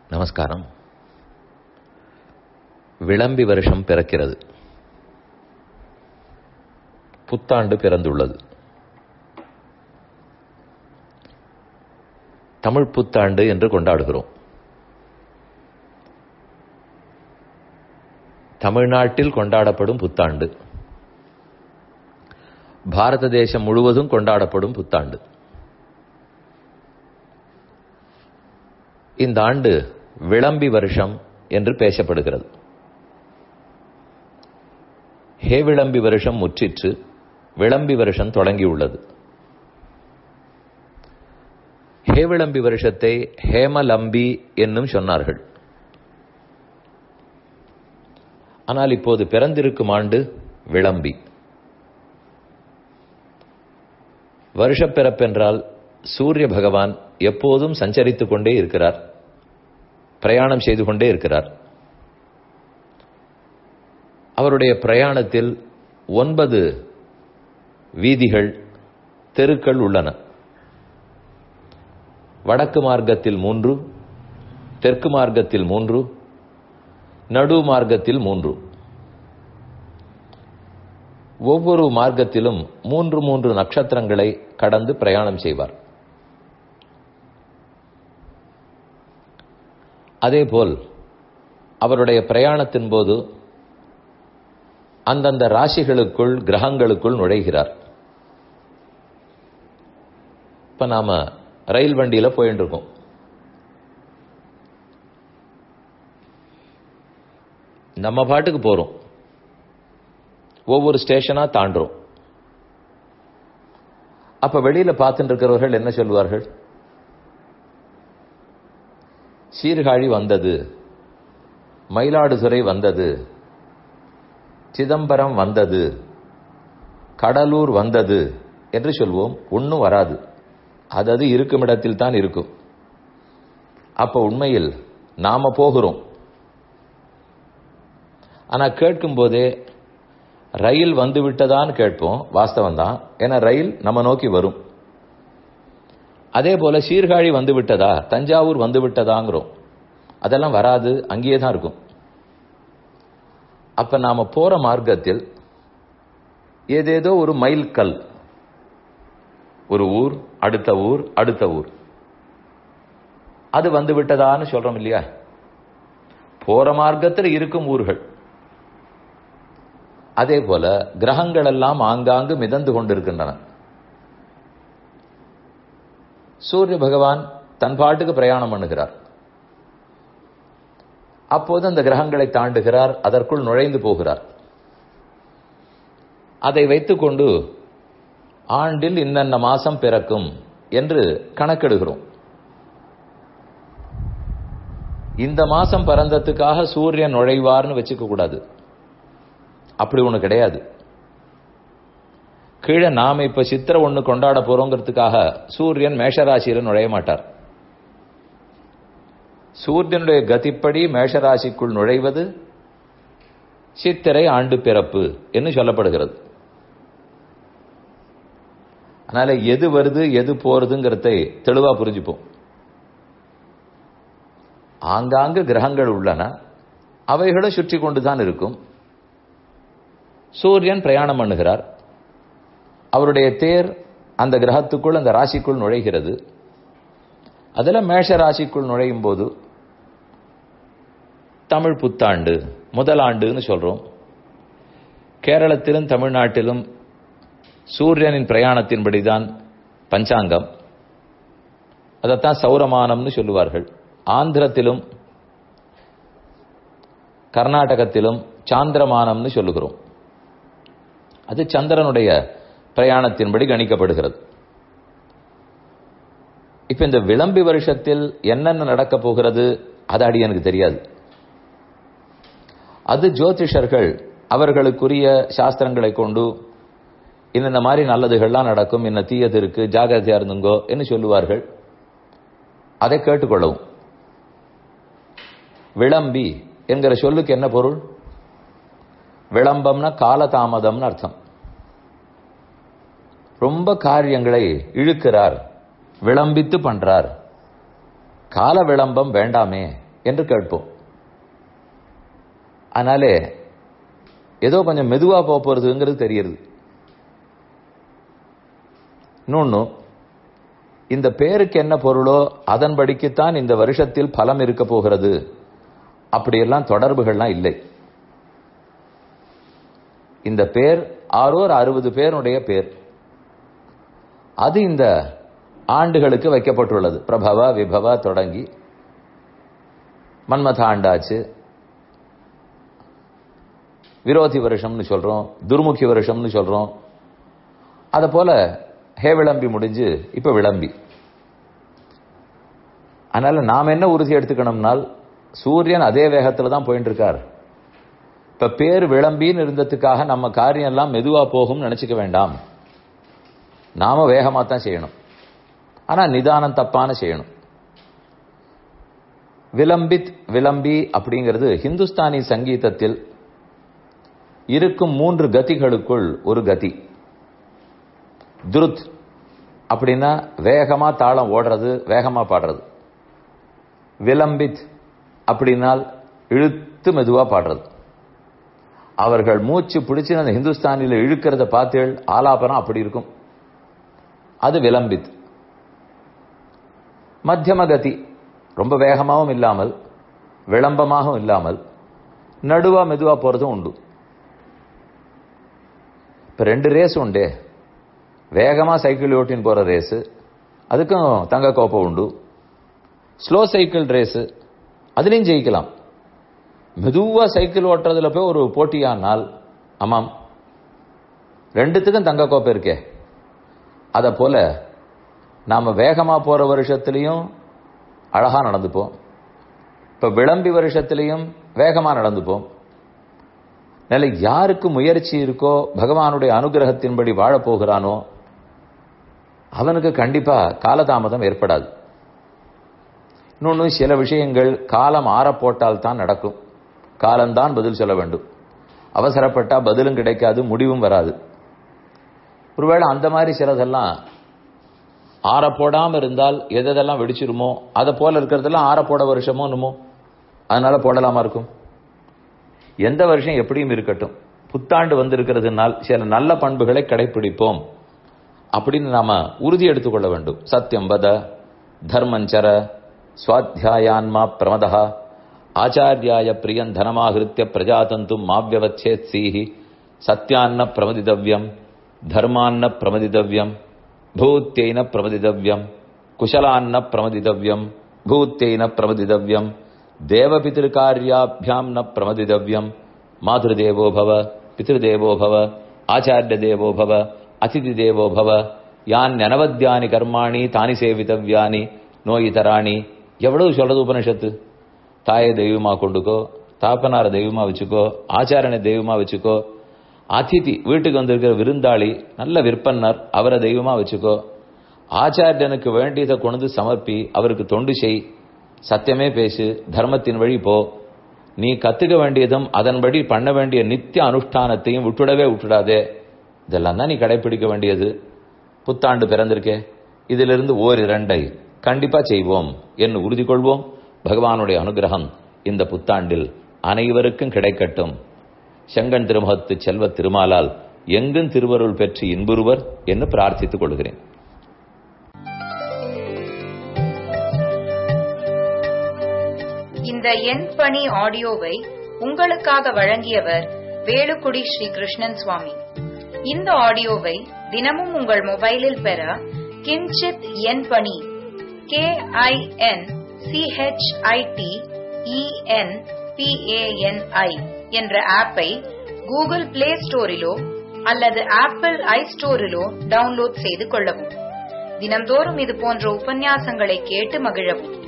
நமஸ்காரம் விளம்பி வருஷம் பிறக்கிறது புத்தாண்டு பிறந்துள்ளது தமிழ் புத்தாண்டு என்று கொண்டாடுகிறோம் தமிழ்நாட்டில் கொண்டாடப்படும் புத்தாண்டு பாரத தேசம் முழுவதும் கொண்டாடப்படும் புத்தாண்டு இந்த ஆண்டு விளம்பி வருஷம் என்று பேசப்படுகிறது ஹே விளம்பி வருஷம் முற்றிற்று விளம்பி வருஷம் தொடங்கியுள்ளது ஹே விளம்பி வருஷத்தை ஹேமலம்பி என்னும் சொன்னார்கள் ஆனால் இப்போது பிறந்திருக்கும் ஆண்டு விளம்பி வருஷப்பிறப்பென்றால் சூரிய பகவான் எப்போதும் சஞ்சரித்துக் கொண்டே இருக்கிறார் பிரயாணம் செய்து கொண்டே இருக்கிறார் அவருடைய பிரயாணத்தில் ஒன்பது வீதிகள் தெருக்கள் உள்ளன வடக்கு மார்க்கத்தில் மூன்று தெற்கு மார்க்கத்தில் மூன்று நடு மார்க்கத்தில் மூன்று ஒவ்வொரு மார்க்கத்திலும் மூன்று மூன்று நட்சத்திரங்களை கடந்து பிரயாணம் செய்வார் அதேபோல் அவருடைய பிரயாணத்தின் போது அந்தந்த ராசிகளுக்குள் கிரகங்களுக்குள் நுழைகிறார் இப்ப நாம ரயில் வண்டியில போயிட்டு இருக்கோம் நம்ம பாட்டுக்கு போறோம் ஒவ்வொரு ஸ்டேஷனா தாண்டுறோம் அப்ப வெளியில பார்த்துட்டு இருக்கிறவர்கள் என்ன சொல்வார்கள் சீர்காழி வந்தது மயிலாடுதுறை வந்தது சிதம்பரம் வந்தது கடலூர் வந்தது என்று சொல்வோம் ஒன்றும் வராது அது அது இருக்கும் இடத்தில் தான் இருக்கும் அப்ப உண்மையில் நாம போகிறோம் ஆனா கேட்கும் போதே ரயில் வந்து விட்டதான்னு கேட்போம் வாஸ்தவம் தான் ஏன்னா ரயில் நம்ம நோக்கி வரும் அதே போல சீர்காழி வந்து விட்டதா தஞ்சாவூர் வந்து விட்டதாங்கிறோம் அதெல்லாம் வராது அங்கேயே தான் இருக்கும் அப்ப நாம போற மார்க்கத்தில் ஏதேதோ ஒரு மைல் கல் ஒரு ஊர் அடுத்த ஊர் அடுத்த ஊர் அது வந்து விட்டதான்னு சொல்றோம் இல்லையா போற மார்க்கத்தில் இருக்கும் ஊர்கள் அதே போல கிரகங்கள் எல்லாம் ஆங்காங்கு மிதந்து கொண்டிருக்கின்றன சூரிய பகவான் தன் பாட்டுக்கு பிரயாணம் பண்ணுகிறார் அப்போது அந்த கிரகங்களை தாண்டுகிறார் அதற்குள் நுழைந்து போகிறார் அதை வைத்துக்கொண்டு ஆண்டில் இன்னென்ன மாசம் பிறக்கும் என்று கணக்கெடுகிறோம் இந்த மாசம் பிறந்ததுக்காக சூரியன் நுழைவார்னு வச்சுக்க கூடாது அப்படி ஒண்ணு கிடையாது கீழே நாம இப்ப சித்திரை ஒண்ணு கொண்டாட போறோங்கிறதுக்காக சூரியன் மேஷராசியில நுழைய மாட்டார் சூரியனுடைய கதிப்படி மேஷராசிக்குள் நுழைவது சித்திரை ஆண்டு பிறப்பு என்று சொல்லப்படுகிறது அதனால எது வருது எது போறதுங்கிறத தெளிவா புரிஞ்சுப்போம் ஆங்காங்கு கிரகங்கள் உள்ளன அவைகளும் சுற்றி கொண்டுதான் இருக்கும் சூரியன் பிரயாணம் பண்ணுகிறார் அவருடைய தேர் அந்த கிரகத்துக்குள் அந்த ராசிக்குள் நுழைகிறது அதில் மேஷ ராசிக்குள் நுழையும் போது தமிழ் புத்தாண்டு முதல் ஆண்டுன்னு சொல்றோம் கேரளத்திலும் தமிழ்நாட்டிலும் சூரியனின் பிரயாணத்தின்படிதான் பஞ்சாங்கம் அதைத்தான் சௌரமானம்னு சொல்லுவார்கள் ஆந்திரத்திலும் கர்நாடகத்திலும் சாந்திரமானம்னு சொல்லுகிறோம் அது சந்திரனுடைய பிரயாணத்தின்படி கணிக்கப்படுகிறது இப்ப இந்த விளம்பி வருஷத்தில் என்னென்ன நடக்க போகிறது அது அடி எனக்கு தெரியாது அது ஜோதிஷர்கள் அவர்களுக்குரிய சாஸ்திரங்களை கொண்டு இந்த மாதிரி நல்லதுகள்லாம் நடக்கும் இன்ன தீயது இருக்கு ஜாகிரதையா இருந்துங்கோ என்று சொல்லுவார்கள் அதை கேட்டுக்கொள்ளவும் விளம்பி என்கிற சொல்லுக்கு என்ன பொருள் விளம்பம்னா காலதாமதம்னு அர்த்தம் ரொம்ப காரியங்களை இழுக்கிறார் விளம்பித்து பண்றார் கால விளம்பம் வேண்டாமே என்று கேட்போம் அதனாலே ஏதோ கொஞ்சம் மெதுவா போக போறதுங்கிறது தெரியுது இன்னொன்னு இந்த பேருக்கு என்ன பொருளோ அதன்படிக்குத்தான் இந்த வருஷத்தில் பலம் இருக்க போகிறது அப்படியெல்லாம் தொடர்புகள்லாம் இல்லை இந்த பேர் ஆறோர் அறுபது பேருடைய பேர் அது இந்த ஆண்டுகளுக்கு வைக்கப்பட்டுள்ளது பிரபவ விபவ தொடங்கி மன்மத ஆண்டாச்சு விரோதி வருஷம்னு சொல்றோம் துர்முகி வருஷம்னு சொல்றோம் அத போல ஹே விளம்பி முடிஞ்சு இப்ப விளம்பி அதனால நாம் என்ன உறுதி எடுத்துக்கணும்னால் சூரியன் அதே வேகத்துல தான் போயிட்டு இருக்கார் இப்ப பேர் விளம்பின்னு இருந்ததுக்காக நம்ம காரியம் எல்லாம் மெதுவா போகும் நினைச்சுக்க வேண்டாம் நாம வேகமா தான் செய்யணும் ஆனா நிதானம் தப்பான செய்யணும் விளம்பித் விளம்பி அப்படிங்கிறது ஹிந்துஸ்தானி சங்கீதத்தில் இருக்கும் மூன்று கதிகளுக்குள் ஒரு கதி துருத் அப்படின்னா வேகமா தாளம் ஓடுறது வேகமா பாடுறது விளம்பித் அப்படின்னால் இழுத்து மெதுவா பாடுறது அவர்கள் மூச்சு பிடிச்சு அந்த ஹிந்துஸ்தானில இழுக்கிறத பார்த்தேள் ஆலாபனம் அப்படி இருக்கும் அது விளம்பித் மத்தியம கதி ரொம்ப வேகமாகவும் இல்லாமல் விளம்பமாகவும் இல்லாமல் நடுவா மெதுவா போறதும் உண்டு இப்ப ரெண்டு ரேஸ் உண்டே வேகமா சைக்கிள் ஓட்டின்னு போற ரேஸ் அதுக்கும் தங்க கோப்பை உண்டு ஸ்லோ சைக்கிள் ரேஸ் அதுலயும் ஜெயிக்கலாம் மெதுவா சைக்கிள் ஓட்டுறதுல போய் ஒரு போட்டியானால் ஆமாம் ரெண்டுத்துக்கும் தங்க கோப்பை இருக்கே அத போல நாம வேகமா போற வருஷத்திலையும் அழகா நடந்துப்போம் இப்ப விளம்பி வருஷத்திலையும் வேகமா நடந்துப்போம் நிலை யாருக்கு முயற்சி இருக்கோ பகவானுடைய அனுகிரகத்தின்படி வாழப் போகிறானோ அவனுக்கு கண்டிப்பா காலதாமதம் ஏற்படாது இன்னொன்னு சில விஷயங்கள் காலம் ஆற போட்டால் தான் நடக்கும் காலம்தான் பதில் சொல்ல வேண்டும் அவசரப்பட்டா பதிலும் கிடைக்காது முடிவும் வராது ஒருவேளை அந்த மாதிரி சிலதெல்லாம் ஆற போடாம இருந்தால் எதெல்லாம் வெடிச்சிருமோ அதை போல இருக்கிறதெல்லாம் ஆற போட வருஷமோ என்னமோ அதனால போடலாமா இருக்கும் எந்த வருஷம் எப்படியும் இருக்கட்டும் புத்தாண்டு வந்திருக்கிறதுனால் சில நல்ல பண்புகளை கடைபிடிப்போம் அப்படின்னு நாம உறுதி எடுத்துக்கொள்ள வேண்டும் சத்தியம் வத தர்மஞ்சர சுவாத்தியாயான்மா பிரமதா ஆச்சாரியாய பிரியன் தனமாகிருத்திய பிரஜாதந்தும் மாவியவச்சேத் சீஹி சத்தியான்ன பிரமதிதவ்யம் தர்மான்ன பிரமதிதவ்யம் பூத்தியைன பிரமதிதவ்யம் குஷலான்ன பிரமதிதவ்யம் பூத்தியைன பிரமதிதவ்யம் தேவபிதிருக்காரியாபியாம் ந பிரமதிதவ்யம் மாதுருதேவோ பவ பிதிருதேவோ பவ ஆச்சாரிய தேவோ பவ அதிதி தேவோ பவ யான் அனவத்தியானி கர்மாணி தானி சேவிதவ்யானி நோயிதராணி எவ்வளவு சொல்றது உபனிஷத்து தாயை தெய்வமா கொண்டுக்கோ தாப்பனார தெய்வமா வச்சுக்கோ ஆச்சாரனை தெய்வமா வச்சுக்கோ அதிதி வீட்டுக்கு வந்திருக்கிற விருந்தாளி நல்ல விற்பனர் அவரை தெய்வமா வச்சுக்கோ ஆச்சாரியனுக்கு வேண்டியதை கொண்டு சமர்ப்பி அவருக்கு தொண்டு செய் சத்தியமே பேசு தர்மத்தின் வழி போ நீ கத்துக்க வேண்டியதும் அதன்படி பண்ண வேண்டிய நித்திய அனுஷ்டானத்தையும் விட்டுடவே விட்டுடாதே இதெல்லாம் தான் நீ கடைபிடிக்க வேண்டியது புத்தாண்டு பிறந்திருக்கே இதிலிருந்து ஓரிரண்டை கண்டிப்பா செய்வோம் என்று உறுதி கொள்வோம் பகவானுடைய அனுகிரகம் இந்த புத்தாண்டில் அனைவருக்கும் கிடைக்கட்டும் செங்கன் திருமுகத்து செல்வ திருமாலால் எங்கும் திருவருள் பெற்று இன்புறுவர் என்று பிரார்த்தித்துக் கொள்கிறேன் இந்த எண் பணி ஆடியோவை உங்களுக்காக வழங்கியவர் வேலுக்குடி ஸ்ரீ கிருஷ்ணன் சுவாமி இந்த ஆடியோவை தினமும் உங்கள் மொபைலில் பெற கிஞ்சித் எண் பணி கே ஐ என் சிஹெச்ஐடி இஎன் பிஏஎன்ஐ என்ற ஆப்பை கூகுள் பிளே ஸ்டோரிலோ அல்லது ஆப்பிள் ஐ ஸ்டோரிலோ டவுன்லோட் செய்து கொள்ளவும் தினம்தோறும் இது போன்ற உபன்யாசங்களை கேட்டு மகிழவும்